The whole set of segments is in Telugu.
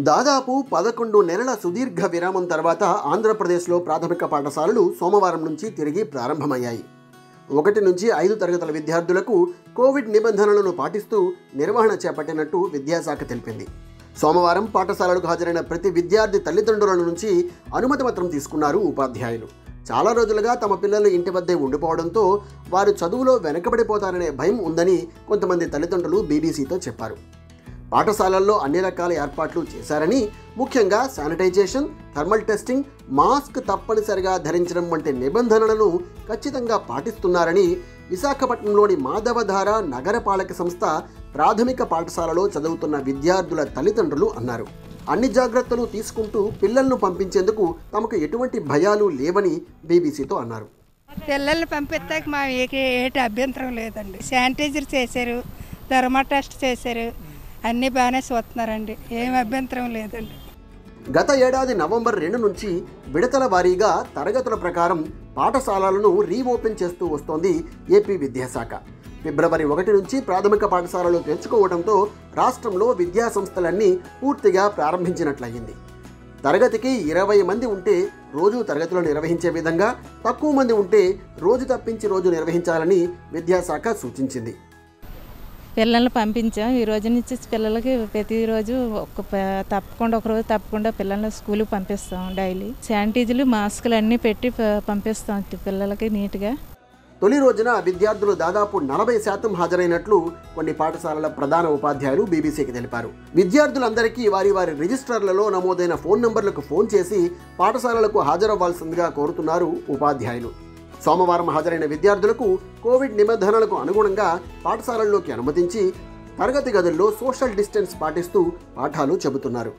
దాదాపు పదకొండు నెలల సుదీర్ఘ విరామం తర్వాత ఆంధ్రప్రదేశ్లో ప్రాథమిక పాఠశాలలు సోమవారం నుంచి తిరిగి ప్రారంభమయ్యాయి ఒకటి నుంచి ఐదు తరగతుల విద్యార్థులకు కోవిడ్ నిబంధనలను పాటిస్తూ నిర్వహణ చేపట్టినట్టు విద్యాశాఖ తెలిపింది సోమవారం పాఠశాలలకు హాజరైన ప్రతి విద్యార్థి తల్లిదండ్రుల నుంచి అనుమతి పత్రం తీసుకున్నారు ఉపాధ్యాయులు చాలా రోజులుగా తమ పిల్లలు ఇంటి వద్దే ఉండిపోవడంతో వారు చదువులో వెనకబడిపోతారనే భయం ఉందని కొంతమంది తల్లిదండ్రులు బీబీసీతో చెప్పారు పాఠశాలల్లో అన్ని రకాల ఏర్పాట్లు చేశారని ముఖ్యంగా శానిటైజేషన్ థర్మల్ టెస్టింగ్ మాస్క్ తప్పనిసరిగా ధరించడం వంటి నిబంధనలను ఖచ్చితంగా పాటిస్తున్నారని విశాఖపట్నంలోని మాధవధార నగరపాలక సంస్థ ప్రాథమిక పాఠశాలలో చదువుతున్న విద్యార్థుల తల్లిదండ్రులు అన్నారు అన్ని జాగ్రత్తలు తీసుకుంటూ పిల్లలను పంపించేందుకు తమకు ఎటువంటి భయాలు లేవని బీబీసీతో అన్నారు పిల్లల్ని పంపిస్తాక మా ఏకి ఏటి అభ్యంతరం లేదండి శానిటైజర్ చేశారు థర్మా టెస్ట్ చేశారు అన్నీ బాగానే చూస్తున్నారండి ఏం అభ్యంతరం లేదండి గత ఏడాది నవంబర్ రెండు నుంచి విడతల వారీగా తరగతుల ప్రకారం పాఠశాలలను రీఓపెన్ చేస్తూ వస్తోంది ఏపీ విద్యాశాఖ ఫిబ్రవరి ఒకటి నుంచి ప్రాథమిక పాఠశాలలు తెరుచుకోవడంతో రాష్ట్రంలో విద్యా సంస్థలన్నీ పూర్తిగా ప్రారంభించినట్లయింది తరగతికి ఇరవై మంది ఉంటే రోజు తరగతులు నిర్వహించే విధంగా తక్కువ మంది ఉంటే రోజు తప్పించి రోజు నిర్వహించాలని విద్యాశాఖ సూచించింది పిల్లల్ని పంపించాం ఈ రోజు నుంచి పిల్లలకి ప్రతిరోజు ఒక ప- తప్పకుండా ఒక రోజు తప్పకుండా పిల్లల్ని స్కూల్కి పంపిస్తాం డైలీ శానిటైజర్లు మాస్కులు అన్నీ పెట్టి ప- పంపిస్తాం పిల్లలకి నీట్గా తొలి రోజున విద్యార్థులు దాదాపు నలభై శాతం హాజరైనట్లు కొన్ని పాఠశాలల ప్రధాన ఉపాధ్యాయులు బీబీసీకి తెలిపారు విద్యార్థులందరికీ వారి వారి రిజిస్టర్లలో నమోదైన ఫోన్ నంబర్లకు ఫోన్ చేసి పాఠశాలలకు హాజరవ్వాల్సిందిగా కోరుతున్నారు ఉపాధ్యాయులు సోమవారం హాజరైన విద్యార్థులకు కోవిడ్ నిబంధనలకు అనుగుణంగా పాఠశాలల్లోకి అనుమతించి తరగతి గదుల్లో సోషల్ డిస్టెన్స్ పాటిస్తూ పాఠాలు చెబుతున్నారు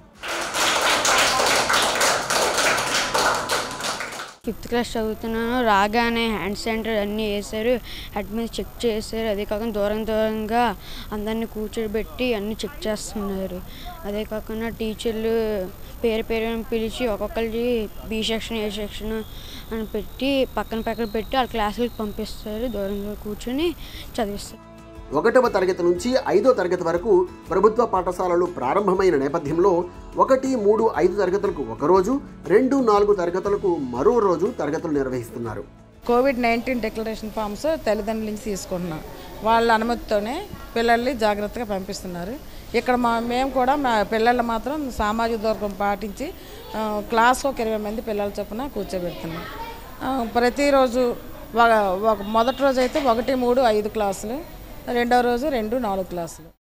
ఫిఫ్త్ క్లాస్ చదువుతున్నాను రాగానే హ్యాండ్ శానిటైజర్ అన్నీ వేశారు హెడ్ మీద చెక్ చేశారు అదే కాకుండా దూరం దూరంగా అందరినీ కూర్చోబెట్టి అన్నీ చెక్ చేస్తున్నారు అదే కాకుండా టీచర్లు పేరు పేరు అని పిలిచి ఒక్కొక్కరికి బి సెక్షన్ ఏ సెక్షన్ అని పెట్టి పక్కన పక్కన పెట్టి వాళ్ళ క్లాసులకు పంపిస్తారు దూరంగా కూర్చొని చదివిస్తారు ఒకటవ తరగతి నుంచి ఐదో తరగతి వరకు ప్రభుత్వ పాఠశాలలు ప్రారంభమైన నేపథ్యంలో ఒకటి మూడు ఐదు తరగతులకు ఒకరోజు రెండు నాలుగు తరగతులకు మరో రోజు తరగతులు నిర్వహిస్తున్నారు కోవిడ్ నైన్టీన్ డిక్లరేషన్ ఫామ్స్ తల్లిదండ్రుల నుంచి తీసుకుంటున్నాం వాళ్ళ అనుమతితోనే పిల్లల్ని జాగ్రత్తగా పంపిస్తున్నారు ఇక్కడ మా మేము కూడా మా పిల్లలు మాత్రం సామాజిక దూరం పాటించి ఆ, క్లాస్కి ఒక ఇరవై మంది పిల్లల చొప్పున కూర్చోబెడుతున్నాం ఆ, ప్రతిరోజు ఒక ఒక మొదటి రోజు అయితే ఒకటి మూడు ఐదు క్లాసులు రెండో రోజు రెండు నాలుగు క్లాసులు